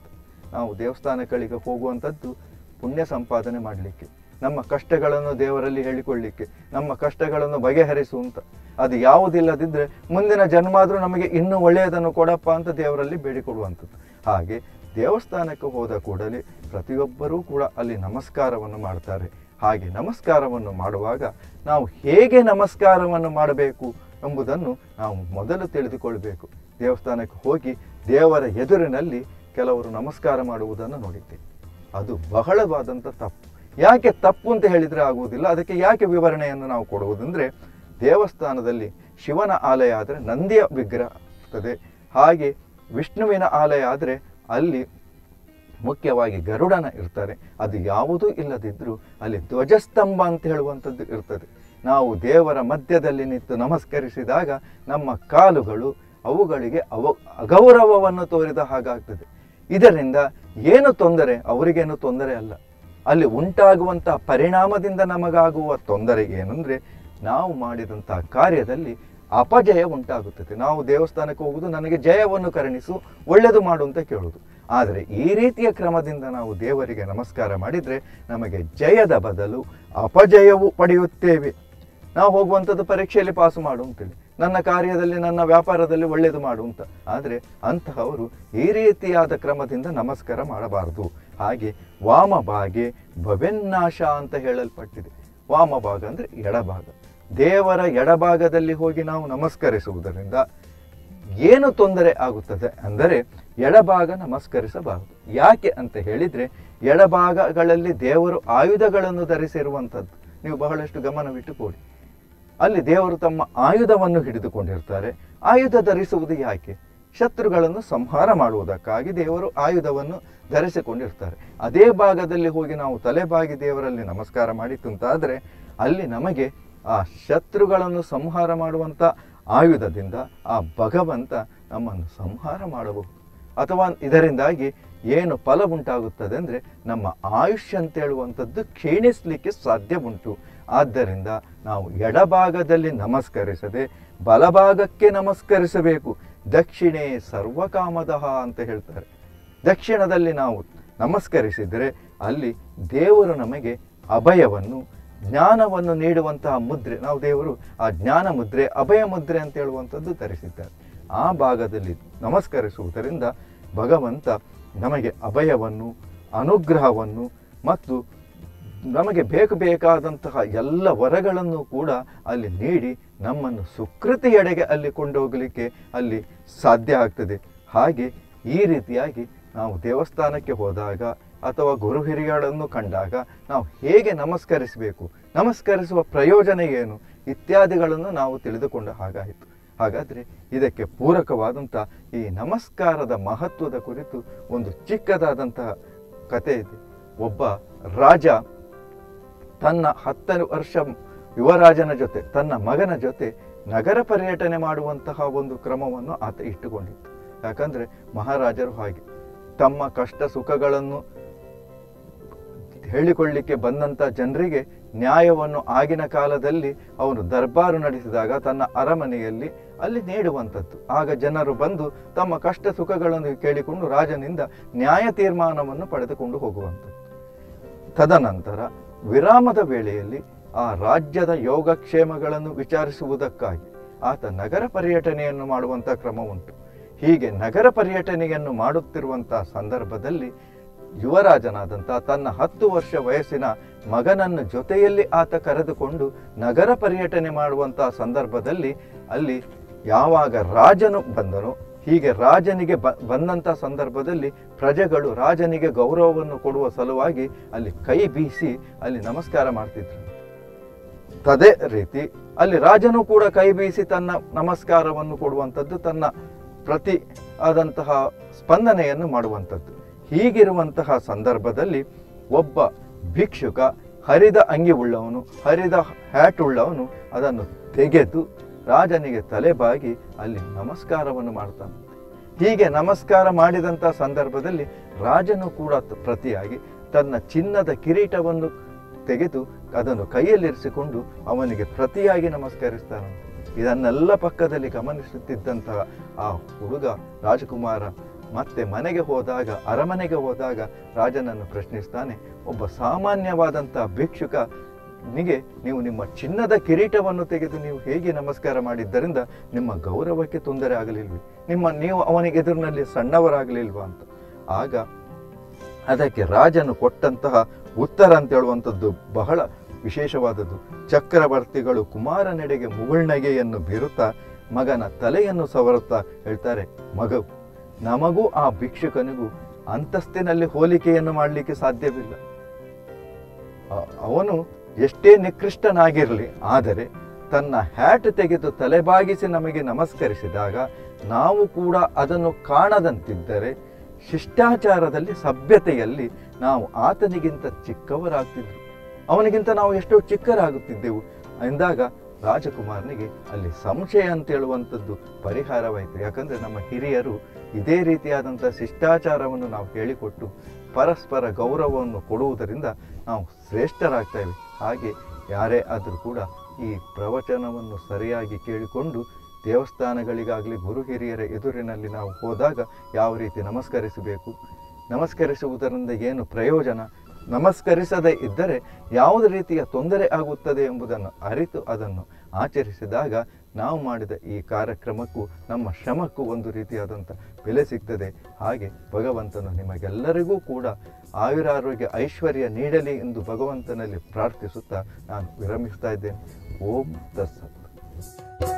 ನಾವು ದೇವಸ್ಥಾನಗಳಿಗೆ ಹೋಗುವಂಥದ್ದು ಪುಣ್ಯ ಸಂಪಾದನೆ ಮಾಡಲಿಕ್ಕೆ ನಮ್ಮ ಕಷ್ಟಗಳನ್ನು ದೇವರಲ್ಲಿ ಹೇಳಿಕೊಳ್ಳಿಕ್ಕೆ ನಮ್ಮ ಕಷ್ಟಗಳನ್ನು ಬಗೆಹರಿಸುವಂತ ಅದು ಯಾವುದಿಲ್ಲದಿದ್ದರೆ ಮುಂದಿನ ಜನ್ಮ ಆದರೂ ನಮಗೆ ಇನ್ನೂ ಒಳ್ಳೆಯದನ್ನು ಕೊಡಪ್ಪ ಅಂತ ದೇವರಲ್ಲಿ ಬೇಡಿಕೊಡುವಂಥದ್ದು ಹಾಗೆ ದೇವಸ್ಥಾನಕ್ಕೆ ಹೋದ ಕೂಡಲೇ ಪ್ರತಿಯೊಬ್ಬರೂ ಕೂಡ ಅಲ್ಲಿ ನಮಸ್ಕಾರವನ್ನು ಮಾಡ್ತಾರೆ ಹಾಗೆ ನಮಸ್ಕಾರವನ್ನು ಮಾಡುವಾಗ ನಾವು ಹೇಗೆ ನಮಸ್ಕಾರವನ್ನು ಮಾಡಬೇಕು ಎಂಬುದನ್ನು ನಾವು ಮೊದಲು ತಿಳಿದುಕೊಳ್ಬೇಕು ದೇವಸ್ಥಾನಕ್ಕೆ ಹೋಗಿ ದೇವರ ಎದುರಿನಲ್ಲಿ ಕೆಲವರು ನಮಸ್ಕಾರ ಮಾಡುವುದನ್ನು ನೋಡಿದ್ದೇವೆ ಅದು ಬಹಳವಾದಂಥ ತಪ್ಪು ಯಾಕೆ ತಪ್ಪು ಅಂತ ಹೇಳಿದರೆ ಆಗುವುದಿಲ್ಲ ಅದಕ್ಕೆ ಯಾಕೆ ವಿವರಣೆಯನ್ನು ನಾವು ಕೊಡುವುದಂದರೆ ದೇವಸ್ಥಾನದಲ್ಲಿ ಶಿವನ ಆಲಯ ಆದರೆ ನಂದಿಯ ವಿಗ್ರಹ ಇರ್ತದೆ ಹಾಗೆ ವಿಷ್ಣುವಿನ ಆಲಯ ಆದರೆ ಅಲ್ಲಿ ಮುಖ್ಯವಾಗಿ ಗರುಡನ ಇರ್ತಾರೆ ಅದು ಯಾವುದೂ ಇಲ್ಲದಿದ್ದರೂ ಅಲ್ಲಿ ಧ್ವಜಸ್ತಂಭ ಅಂತ ಹೇಳುವಂಥದ್ದು ಇರ್ತದೆ ನಾವು ದೇವರ ಮಧ್ಯದಲ್ಲಿ ನಿಂತು ನಮಸ್ಕರಿಸಿದಾಗ ನಮ್ಮ ಕಾಲುಗಳು ಅವುಗಳಿಗೆ ಅವ ಅಗೌರವವನ್ನು ತೋರಿದ ಹಾಗಾಗ್ತದೆ ಇದರಿಂದ ಏನು ತೊಂದರೆ ಅವರಿಗೇನು ತೊಂದರೆ ಅಲ್ಲ ಅಲ್ಲಿ ಉಂಟಾಗುವಂತಹ ಪರಿಣಾಮದಿಂದ ನಮಗಾಗುವ ತೊಂದರೆ ಏನಂದ್ರೆ ನಾವು ಮಾಡಿದಂತಹ ಕಾರ್ಯದಲ್ಲಿ ಅಪಜಯ ಉಂಟಾಗುತ್ತದೆ ನಾವು ದೇವಸ್ಥಾನಕ್ಕೆ ಹೋಗುವುದು ನನಗೆ ಜಯವನ್ನು ಕರುಣಿಸು ಒಳ್ಳೆಯದು ಮಾಡು ಅಂತ ಕೇಳುವುದು ಆದರೆ ಈ ರೀತಿಯ ಕ್ರಮದಿಂದ ನಾವು ದೇವರಿಗೆ ನಮಸ್ಕಾರ ಮಾಡಿದರೆ ನಮಗೆ ಜಯದ ಬದಲು ಅಪಜಯವು ಪಡೆಯುತ್ತೇವೆ ನಾವು ಹೋಗುವಂಥದ್ದು ಪರೀಕ್ಷೆಯಲ್ಲಿ ಪಾಸು ಮಾಡು ಅಂತೇಳಿ ನನ್ನ ಕಾರ್ಯದಲ್ಲಿ ನನ್ನ ವ್ಯಾಪಾರದಲ್ಲಿ ಒಳ್ಳೆಯದು ಮಾಡು ಅಂತ ಆದರೆ ಅಂತಹವರು ಈ ರೀತಿಯಾದ ಕ್ರಮದಿಂದ ನಮಸ್ಕಾರ ಮಾಡಬಾರದು ಹಾಗೆ ವಾಮಭಾಗೆ ಭವೆನ್ನಾಶ ಅಂತ ಹೇಳಲ್ಪಟ್ಟಿದೆ ವಾಮಭಾಗ ಅಂದರೆ ಎಡಭಾಗ ದೇವರ ಎಡಭಾಗದಲ್ಲಿ ಹೋಗಿ ನಾವು ನಮಸ್ಕರಿಸುವುದರಿಂದ ಏನು ತೊಂದರೆ ಆಗುತ್ತದೆ ಅಂದರೆ ಎಡಭಾಗ ನಮಸ್ಕರಿಸಬಾರದು ಯಾಕೆ ಅಂತ ಹೇಳಿದರೆ ಎಡಭಾಗಗಳಲ್ಲಿ ದೇವರು ಆಯುಧಗಳನ್ನು ಧರಿಸಿರುವಂಥದ್ದು ನೀವು ಬಹಳಷ್ಟು ಗಮನವಿಟ್ಟು ಕೊಡಿ ಅಲ್ಲಿ ದೇವರು ತಮ್ಮ ಆಯುಧವನ್ನು ಹಿಡಿದುಕೊಂಡಿರ್ತಾರೆ ಆಯುಧ ಧರಿಸುವುದು ಯಾಕೆ ಶತ್ರುಗಳನ್ನು ಸಂಹಾರ ಮಾಡುವುದಕ್ಕಾಗಿ ದೇವರು ಆಯುಧವನ್ನು ಧರಿಸಿಕೊಂಡಿರ್ತಾರೆ ಅದೇ ಭಾಗದಲ್ಲಿ ಹೋಗಿ ನಾವು ತಲೆಬಾಗಿ ದೇವರಲ್ಲಿ ನಮಸ್ಕಾರ ಮಾಡಿತ್ತು ಅಂತಾದರೆ ಅಲ್ಲಿ ನಮಗೆ ಆ ಶತ್ರುಗಳನ್ನು ಸಂಹಾರ ಮಾಡುವಂಥ ಆಯುಧದಿಂದ ಆ ಭಗವಂತ ನಮ್ಮನ್ನು ಸಂಹಾರ ಮಾಡಬಹುದು ಅಥವಾ ಇದರಿಂದಾಗಿ ಏನು ಫಲ ಉಂಟಾಗುತ್ತದೆ ಅಂದರೆ ನಮ್ಮ ಆಯುಷ್ಯ ಅಂತ ಹೇಳುವಂಥದ್ದು ಕ್ಷೀಣಿಸಲಿಕ್ಕೆ ಸಾಧ್ಯ ಉಂಟು ಆದ್ದರಿಂದ ನಾವು ಎಡಭಾಗದಲ್ಲಿ ನಮಸ್ಕರಿಸದೆ ಬಲಭಾಗಕ್ಕೆ ನಮಸ್ಕರಿಸಬೇಕು ದಕ್ಷಿಣೇ ಸರ್ವಕಾಮದಹ ಅಂತ ಹೇಳ್ತಾರೆ ದಕ್ಷಿಣದಲ್ಲಿ ನಾವು ನಮಸ್ಕರಿಸಿದರೆ ಅಲ್ಲಿ ದೇವರು ನಮಗೆ ಅಭಯವನ್ನು ಜ್ಞಾನವನ್ನು ನೀಡುವಂತಹ ಮುದ್ರೆ ನಾವು ದೇವರು ಆ ಜ್ಞಾನ ಮುದ್ರೆ ಅಭಯ ಮುದ್ರೆ ಅಂತ ಹೇಳುವಂಥದ್ದು ಧರಿಸಿದ್ದಾರೆ ಆ ಭಾಗದಲ್ಲಿ ನಮಸ್ಕರಿಸುವುದರಿಂದ ಭಗವಂತ ನಮಗೆ ಅಭಯವನ್ನು ಅನುಗ್ರಹವನ್ನು ಮತ್ತು ನಮಗೆ ಬೇಕು ಬೇಕಾದಂತಹ ಎಲ್ಲ ವರಗಳನ್ನು ಕೂಡ ಅಲ್ಲಿ ನೀಡಿ ನಮ್ಮನ್ನು ಸುಕೃತಿಯೆಡೆಗೆ ಅಲ್ಲಿ ಕೊಂಡೋಗಲಿಕ್ಕೆ ಅಲ್ಲಿ ಸಾಧ್ಯ ಆಗ್ತದೆ ಹಾಗೆ ಈ ರೀತಿಯಾಗಿ ನಾವು ದೇವಸ್ಥಾನಕ್ಕೆ ಹೋದಾಗ ಅಥವಾ ಗುರು ಹಿರಿಯರನ್ನು ಕಂಡಾಗ ನಾವು ಹೇಗೆ ನಮಸ್ಕರಿಸಬೇಕು ನಮಸ್ಕರಿಸುವ ಪ್ರಯೋಜನ ಏನು ಇತ್ಯಾದಿಗಳನ್ನು ನಾವು ತಿಳಿದುಕೊಂಡ ಹಾಗಾಯಿತು ಹಾಗಾದರೆ ಇದಕ್ಕೆ ಪೂರಕವಾದಂಥ ಈ ನಮಸ್ಕಾರದ ಮಹತ್ವದ ಕುರಿತು ಒಂದು ಚಿಕ್ಕದಾದಂತಹ ಕತೆ ಇದೆ ಒಬ್ಬ ರಾಜ ತನ್ನ ಹತ್ತು ವರ್ಷ ಯುವರಾಜನ ಜೊತೆ ತನ್ನ ಮಗನ ಜೊತೆ ನಗರ ಪರ್ಯಟನೆ ಮಾಡುವಂತಹ ಒಂದು ಕ್ರಮವನ್ನು ಆತ ಇಟ್ಟುಕೊಂಡಿತ್ತು ಯಾಕಂದ್ರೆ ಮಹಾರಾಜರು ಹಾಗೆ ತಮ್ಮ ಕಷ್ಟ ಸುಖಗಳನ್ನು ಹೇಳಿಕೊಳ್ಳಿಕ್ಕೆ ಬಂದಂಥ ಜನರಿಗೆ ನ್ಯಾಯವನ್ನು ಆಗಿನ ಕಾಲದಲ್ಲಿ ಅವನು ದರ್ಬಾರು ನಡೆಸಿದಾಗ ತನ್ನ ಅರಮನೆಯಲ್ಲಿ ಅಲ್ಲಿ ನೀಡುವಂಥದ್ದು ಆಗ ಜನರು ಬಂದು ತಮ್ಮ ಕಷ್ಟ ಸುಖಗಳನ್ನು ಕೇಳಿಕೊಂಡು ರಾಜನಿಂದ ನ್ಯಾಯ ತೀರ್ಮಾನವನ್ನು ಪಡೆದುಕೊಂಡು ಹೋಗುವಂಥದ್ದು ತದನಂತರ ವಿರಾಮದ ವೇಳೆಯಲ್ಲಿ ಆ ರಾಜ್ಯದ ಯೋಗಕ್ಷೇಮಗಳನ್ನು ವಿಚಾರಿಸುವುದಕ್ಕಾಗಿ ಆತ ನಗರ ಪರ್ಯಟನೆಯನ್ನು ಮಾಡುವಂಥ ಕ್ರಮ ಉಂಟು ಹೀಗೆ ನಗರ ಪರ್ಯಟನೆಯನ್ನು ಮಾಡುತ್ತಿರುವಂತಹ ಸಂದರ್ಭದಲ್ಲಿ ಯುವರಾಜನಾದಂಥ ತನ್ನ ಹತ್ತು ವರ್ಷ ವಯಸ್ಸಿನ ಮಗನನ್ನು ಜೊತೆಯಲ್ಲಿ ಆತ ಕರೆದುಕೊಂಡು ನಗರ ಪರ್ಯಟನೆ ಮಾಡುವಂತಹ ಸಂದರ್ಭದಲ್ಲಿ ಅಲ್ಲಿ ಯಾವಾಗ ರಾಜನು ಬಂದನೋ ಹೀಗೆ ರಾಜನಿಗೆ ಬ ಬಂದಂಥ ಸಂದರ್ಭದಲ್ಲಿ ಪ್ರಜೆಗಳು ರಾಜನಿಗೆ ಗೌರವವನ್ನು ಕೊಡುವ ಸಲುವಾಗಿ ಅಲ್ಲಿ ಕೈ ಬೀಸಿ ಅಲ್ಲಿ ನಮಸ್ಕಾರ ಮಾಡ್ತಿದ್ರು ತದೇ ರೀತಿ ಅಲ್ಲಿ ರಾಜನು ಕೂಡ ಕೈ ಬೀಸಿ ತನ್ನ ನಮಸ್ಕಾರವನ್ನು ಕೊಡುವಂಥದ್ದು ತನ್ನ ಪ್ರತಿ ಆದಂತಹ ಸ್ಪಂದನೆಯನ್ನು ಮಾಡುವಂಥದ್ದು ಹೀಗಿರುವಂತಹ ಸಂದರ್ಭದಲ್ಲಿ ಒಬ್ಬ ಭಿಕ್ಷುಕ ಹರಿದ ಅಂಗಿ ಉಳ್ಳವನು ಹರಿದ ಹ್ಯಾಟ್ ಉಳ್ಳವನು ಅದನ್ನು ತೆಗೆದು ರಾಜನಿಗೆ ತಲೆಬಾಗಿ ಅಲ್ಲಿ ನಮಸ್ಕಾರವನ್ನು ಮಾಡ್ತಾನೆ ಹೀಗೆ ನಮಸ್ಕಾರ ಮಾಡಿದಂಥ ಸಂದರ್ಭದಲ್ಲಿ ರಾಜನು ಕೂಡ ತ- ಪ್ರತಿಯಾಗಿ ತನ್ನ ಚಿನ್ನದ ಕಿರೀಟವನ್ನು ತೆಗೆದು ಅದನ್ನು ಕೈಯಲ್ಲಿರಿಸಿಕೊಂಡು ಅವನಿಗೆ ಪ್ರತಿಯಾಗಿ ನಮಸ್ಕರಿಸ್ತಾನಂತೆ ಇದನ್ನೆಲ್ಲ ಪಕ್ಕದಲ್ಲಿ ಗಮನಿಸುತ್ತಿದ್ದಂತಹ ಆ ಹುಡುಗ ರಾಜಕುಮಾರ ಮತ್ತೆ ಮನೆಗೆ ಹೋದಾಗ ಅರಮನೆಗೆ ಹೋದಾಗ ರಾಜನನ್ನು ಪ್ರಶ್ನಿಸ್ತಾನೆ ಒಬ್ಬ ಸಾಮಾನ್ಯವಾದಂಥ ಭಿಕ್ಷುಕ ನಿಗೆ ನೀವು ನಿಮ್ಮ ಚಿನ್ನದ ಕಿರೀಟವನ್ನು ತೆಗೆದು ನೀವು ಹೇಗೆ ನಮಸ್ಕಾರ ಮಾಡಿದ್ದರಿಂದ ನಿಮ್ಮ ಗೌರವಕ್ಕೆ ತೊಂದರೆ ಆಗಲಿಲ್ವಿ ನಿಮ್ಮ ನೀವು ಅವನಿಗೆ ಎದುರಿನಲ್ಲಿ ಸಣ್ಣವರಾಗಲಿಲ್ವಾ ಅಂತ ಆಗ ಅದಕ್ಕೆ ರಾಜನು ಕೊಟ್ಟಂತಹ ಉತ್ತರ ಅಂತ ಹೇಳುವಂಥದ್ದು ಬಹಳ ವಿಶೇಷವಾದದ್ದು ಚಕ್ರವರ್ತಿಗಳು ಕುಮಾರನೆಡೆಗೆ ಮುಗುಳ್ನಗೆಯನ್ನು ಬೀರುತ್ತಾ ಮಗನ ತಲೆಯನ್ನು ಸವರುತ್ತಾ ಹೇಳ್ತಾರೆ ಮಗು ನಮಗೂ ಆ ಭಿಕ್ಷುಕನಿಗೂ ಅಂತಸ್ತಿನಲ್ಲಿ ಹೋಲಿಕೆಯನ್ನು ಮಾಡಲಿಕ್ಕೆ ಸಾಧ್ಯವಿಲ್ಲ ಅ- ಅವನು ಎಷ್ಟೇ ನಿಕೃಷ್ಟನಾಗಿರಲಿ ಆದರೆ ತನ್ನ ಹ್ಯಾಟ್ ತೆಗೆದು ತಲೆಬಾಗಿಸಿ ನಮಗೆ ನಮಸ್ಕರಿಸಿದಾಗ ನಾವು ಕೂಡ ಅದನ್ನು ಕಾಣದಂತಿದ್ದರೆ ಶಿಷ್ಟಾಚಾರದಲ್ಲಿ ಸಭ್ಯತೆಯಲ್ಲಿ ನಾವು ಆತನಿಗಿಂತ ಚಿಕ್ಕವರಾಗ್ತಿದ್ರು ಅವನಿಗಿಂತ ನಾವು ಎಷ್ಟೋ ಚಿಕ್ಕರಾಗುತ್ತಿದ್ದೆವು ಎಂದಾಗ ರಾಜಕುಮಾರನಿಗೆ ಅಲ್ಲಿ ಸಂಶಯ ಅಂತ ಹೇಳುವಂಥದ್ದು ಪರಿಹಾರವಾಯಿತು ಯಾಕಂದ್ರೆ ನಮ್ಮ ಹಿರಿಯರು ಇದೇ ರೀತಿಯಾದಂಥ ಶಿಷ್ಟಾಚಾರವನ್ನು ನಾವು ಹೇಳಿಕೊಟ್ಟು ಪರಸ್ಪರ ಗೌರವವನ್ನು ಕೊಡುವುದರಿಂದ ನಾವು ಶ್ರೇಷ್ಠರಾಗ್ತೇವೆ ಹಾಗೆ ಯಾರೇ ಆದರೂ ಕೂಡ ಈ ಪ್ರವಚನವನ್ನು ಸರಿಯಾಗಿ ಕೇಳಿಕೊಂಡು ದೇವಸ್ಥಾನಗಳಿಗಾಗಲಿ ಗುರು ಹಿರಿಯರ ಎದುರಿನಲ್ಲಿ ನಾವು ಹೋದಾಗ ಯಾವ ರೀತಿ ನಮಸ್ಕರಿಸಬೇಕು ನಮಸ್ಕರಿಸುವುದರಿಂದ ಏನು ಪ್ರಯೋಜನ ನಮಸ್ಕರಿಸದೇ ಇದ್ದರೆ ಯಾವುದೇ ರೀತಿಯ ತೊಂದರೆ ಆಗುತ್ತದೆ ಎಂಬುದನ್ನು ಅರಿತು ಅದನ್ನು ಆಚರಿಸಿದಾಗ ನಾವು ಮಾಡಿದ ಈ ಕಾರ್ಯಕ್ರಮಕ್ಕೂ ನಮ್ಮ ಶ್ರಮಕ್ಕೂ ಒಂದು ರೀತಿಯಾದಂಥ ಬೆಲೆ ಸಿಗ್ತದೆ ಹಾಗೆ ಭಗವಂತನು ನಿಮಗೆಲ್ಲರಿಗೂ ಕೂಡ ಆಯುರಾರೋಗ್ಯ ಐಶ್ವರ್ಯ ನೀಡಲಿ ಎಂದು ಭಗವಂತನಲ್ಲಿ ಪ್ರಾರ್ಥಿಸುತ್ತಾ ನಾನು ವಿರಮಿಸ್ತಾ ಇದ್ದೇನೆ ಓಂ ತತ್ಸತ್